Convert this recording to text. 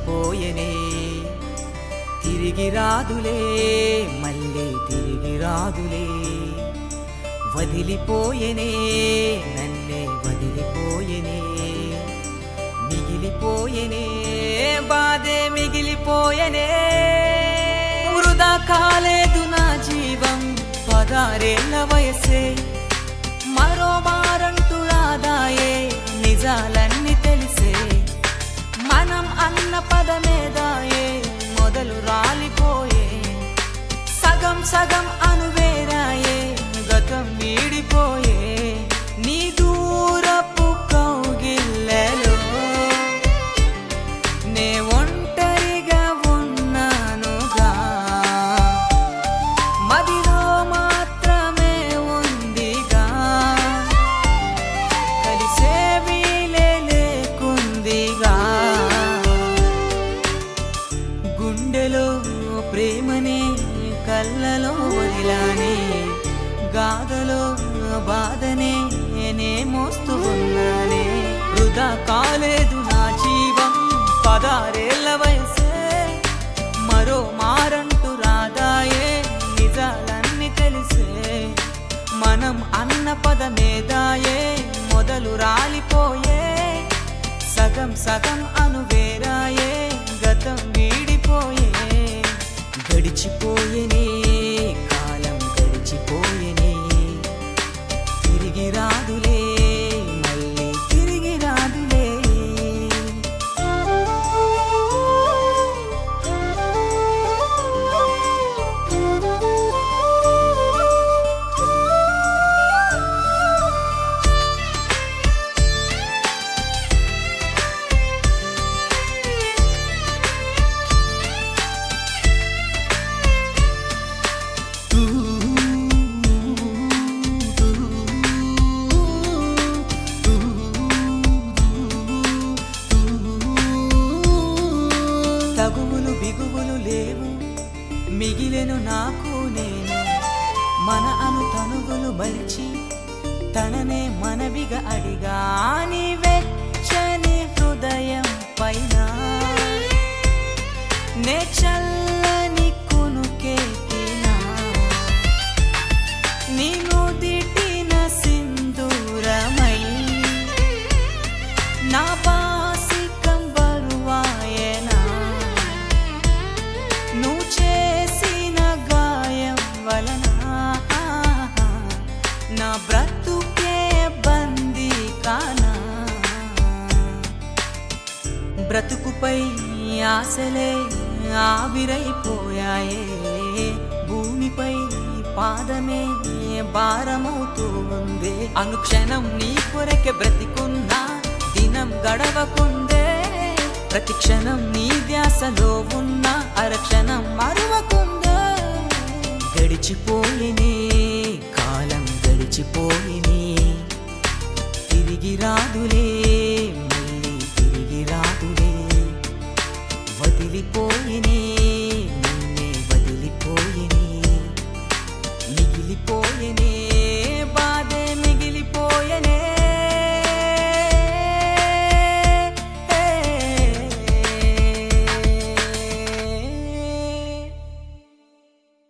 వదిలిపోయెనే తిరిగి రాదులే మళ్ళీ తిరిగి రాదులే వదిలిపోయెనే నన్నే వదిలిపోయెనే మిగిలిపోయెనే బాధే మిగిలిపోయెనే వృధా కాలేదు నా జీవం పదారేళ్ల వయసే మరో మారంటూ రాదాయే నిజాలన్నీ తెలిసే మనం అన్న పదమేదాయే మొదలు రాలిపోయే సగం సగం అనువేరాయే గతం వీడిపోయే నీ దూరపు కౌగిల్లెలో నే ఒంటరిగా ఉన్నానుగా మదిలో మాత్రమే ఉందిగా కలిసే వీలే లేకుందిగా గుండెలో ప్రేమనే కళ్ళలో వదిలానే గాథలో బాధనే నే మోస్తూ ఉన్నానే వృధా కాలేదు నా జీవం పదారేళ్ల వయసే మరో మారంటూ రాదాయే నిజాలన్నీ తెలిసే మనం అన్న పదమేదాయే మొదలు రాలిపోయే సగం సగం అనువేరాయే గతం వీడిపోయే గడిచిపోయేనే కాలం గడిచిపోయేనే తిరిగి రాదులే మళ్ళీ తిరిగి రాదులే తగువులు బిగువులు లేవు మిగిలెను నాకు నేను మన అను తనువులు మలిచి తననే మనవిగా అడిగా నీ వెచ్చని హృదయం పైన నే చల్లని కునుకెత్తినా నీ నుదిటిన సింధూరమై నా బాసికం బరువాయనా నువ్వు చేసిన గాయం వలన నా బ్రతుకే బందీ కానా బ్రతుకుపై ఆశలే ఆవిరైపోయాయే భూమిపై పాదమే భారమవుతూ ఉంది అనుక్షణం నీ కొరకే బ్రతికున్నా దినం గడవకుందే ప్రతి క్షణం నీ ధ్యాసలో ఉన్న అరక్షణం మరువకుందే గడిచిపోయినే కాలం గడిచిపోయినే తిరిగి రాదులే మళ్ళీ తిరిగి రాదులే వదిలిపోయినే నిన్నే వదిలిపోయినే మిగిలిపోయినే